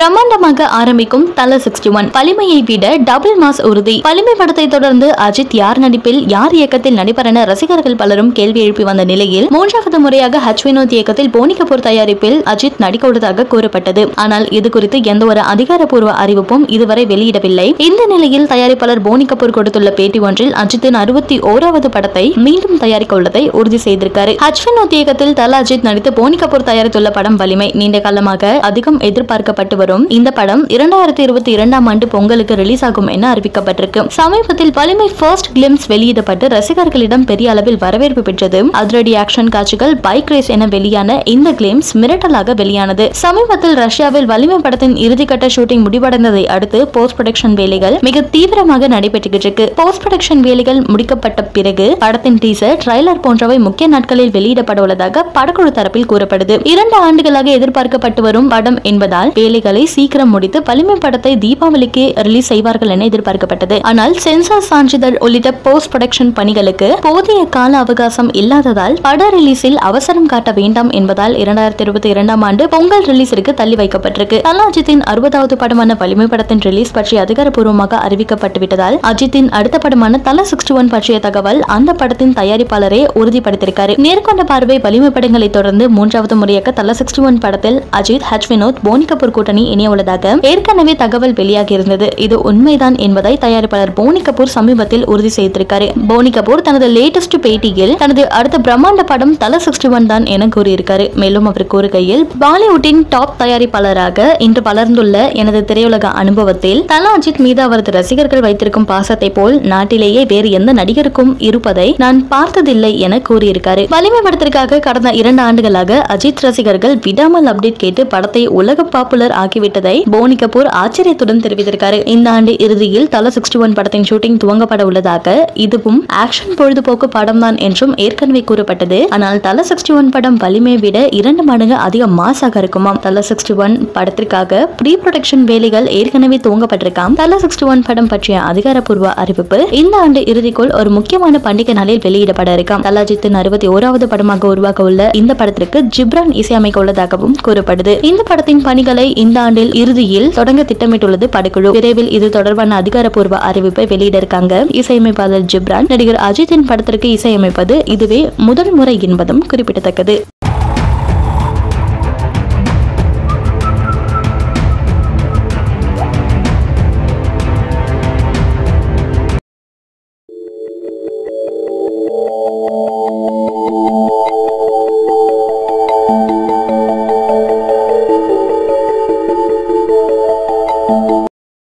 பிரம்மாண்டமாக ஆரம்பிக்கும் தல சிக்ஸ்டி ஒன் வலிமையை விட டபுள் மாஸ் உறுதி வலிமை படத்தை தொடர்ந்து அஜித் யார் நடிப்பில் யார் இயக்கத்தில் நடிப்பார் என ரசிகர்கள் பலரும் கேள்வி எழுப்பி வந்த நிலையில் மூன்றாவது முறையாக ஹச் வினோத் இயக்கத்தில் போனி கபூர் தயாரிப்பில் அஜித் நடிக்க உள்ளதாக கூறப்பட்டது ஆனால் இது குறித்து எந்த ஒரு அதிகாரப்பூர்வ அறிவிப்பும் இதுவரை வெளியிடவில்லை இந்த நிலையில் தயாரிப்பாளர் போனி கபூர் கொடுத்துள்ள பேட்டி ஒன்றில் அஜித்தின் அறுபத்தி ஓராவது படத்தை மீண்டும் தயாரிக்க உள்ளதை உறுதி செய்திருக்காரு ஹச் வினோத் இயக்கத்தில் தல அஜித் நடித்து போனி கபூர் தயாரித்துள்ள படம் வலிமை நீண்ட காலமாக அதிகம் எதிர்பார்க்கப்பட்டு வரும் இந்த படம் இரண்டாயிரத்தி இருபத்தி இரண்டாம் ஆண்டு பொங்கலுக்கு ரிலீஸ் ஆகும் என அறிவிக்கப்பட்டிருக்கு சமீபத்தில் வலிமை ஃபர்ஸ்ட் கிளிம்ஸ் வெளியிடப்பட்டு ரசிகர்களிடம் பெரிய அளவில் வரவேற்பு பெற்றது அதிரடி ஆக்ஷன் காட்சிகள் பைக் ரேஸ் என வெளியான இந்த கிளிம்ஸ் மிரட்டலாக வெளியானது சமீபத்தில் ரஷ்யாவில் வலிமை படத்தின் இறுதிக்கட்ட ஷூட்டிங் முடிவடைந்ததை அடுத்து போஸ்ட் ப்ரொடக்ஷன் வேலைகள் மிக தீவிரமாக நடைபெற்றுகிட்டு இருக்கு போஸ்ட் ப்ரொடக்ஷன் வேலைகள் முடிக்கப்பட்ட பிறகு படத்தின் டீசர் ட்ரைலர் போன்றவை முக்கிய நாட்களில் வெளியிடப்பட உள்ளதாக படக்குழு தரப்பில் கூறப்படுது இரண்டு ஆண்டுகளாக எதிர்பார்க்கப்பட்டு வரும் படம் என்பதால் வேலைகளை சீக்கிரம் முடித்து வலிமை படத்தை தீபாவளிக்கு ரிலீஸ் செய்வார்கள் என எதிர்பார்க்கப்பட்டது ஆனால் சென்சார் சான்றிதழ் உள்ளிட்ட போஸ்ட் ப்ரொடக்ஷன் பணிகளுக்கு போதிய கால அவகாசம் இல்லாததால் பட ரிலீஸில் அவசரம் காட்ட வேண்டாம் என்பதால் இரண்டாயிரத்தி இருபத்தி இரண்டாம் ஆண்டு பொங்கல் ரிலீஸிற்கு தள்ளி வைக்கப்பட்டிருக்கு தலா அஜித்தின் அறுபதாவது படமான வலிமை படத்தின் ரிலீஸ் பற்றி அதிகாரப்பூர்வமாக அறிவிக்கப்பட்டு விட்டதால் அஜித்தின் அடுத்த படமான தல சிக்ஸ்டி ஒன் பற்றிய தகவல் அந்த படத்தின் தயாரிப்பாளரே உறுதிப்படுத்தியிருக்காரு நேர்கொண்ட பார்வை வலிமை படங்களை தொடர்ந்து மூன்றாவது முறையாக தல சிக்ஸ்டி ஒன் படத்தில் அஜித் ஹஜ் வினோத் போனி கபூர் கூட்டணி இணைய உள்ளதாக ஏற்கனவே தகவல் வெளியாகி இருந்தது இது உண்மைதான் என்பதை தயாரிப்பாளர் போனி கபூர் சமீபத்தில் உறுதி செய்திருக்காரு போனி கபூர் தனது லேட்டஸ்ட் பேட்டியில் தனது அடுத்த பிரம்மாண்ட படம் தல சிக்ஸ்டி ஒன் தான் என கூறியிருக்காரு மேலும் அவர் கூறுகையில் பாலிவுட்டின் டாப் தயாரிப்பாளராக இன்று வளர்ந்துள்ள எனது திரையுலக அனுபவத்தில் தல அஜித் மீது அவரது ரசிகர்கள் வைத்திருக்கும் பாசத்தை போல் நாட்டிலேயே வேறு எந்த நடிகருக்கும் இருப்பதை நான் பார்த்ததில்லை என கூறியிருக்காரு வலிமை படத்திற்காக கடந்த இரண்டு ஆண்டுகளாக அஜித் ரசிகர்கள் விடாமல் அப்டேட் கேட்டு படத்தை உலக பாப்புலர் ஆக்கிவிட்டதை போனி கபூர் ஆச்சரியத்துடன் தெரிவித்திருக்காரு இந்த ஆண்டு இறுதியில் தல சிக்ஸ்டி ஒன் படத்தின் ஷூட்டிங் துவங்கப்பட உள்ளதாக இதுவும் ஆக்ஷன் பொழுதுபோக்கு படம் தான் என்றும் ஏற்கனவே கூறப்பட்டது ஆனால் தல சிக்ஸ்டி ஒன் படம் வலிமை விட இரண்டு மடங்கு அதிக மாசாக இருக்குமாம் தல சிக்ஸ்டி ஒன் படத்திற்காக ப்ரீ ப்ரொடக்ஷன் வேலைகள் ஏற்கனவே துவங்கப்பட்டிருக்காம் தல சிக்ஸ்டி ஒன் படம் பற்றிய அதிகாரப்பூர்வ அறிவிப்பு இந்த ஆண்டு இறுதிக்குள் ஒரு முக்கியமான பண்டிகை நாளில் வெளியிடப்பட இருக்காம் தலாஜித்தின் அறுபத்தி ஓராவது படமாக உருவாக்க உள்ள இந்த படத்திற்கு ஜிப்ரான் இசையமைக்க உள்ளதாகவும் கூறப்படுது இந்த படத்தின் பணிகளை இந்த ஆண்டில் இறுதியில் தொடங்க திட்டமிட்டுள்ளது படக்குழு விரைவில் இது தொடர்பான அதிகாரப்பூர்வ அறிவிப்பை வெளியிட இருக்காங்க இசையமைப்பாளர் ஜிப்ரான் நடிகர் அஜித்தின் படத்திற்கு இசையமைப்பது இதுவே முதல் முறை என்பதும் குறிப்பிடத்தக்கது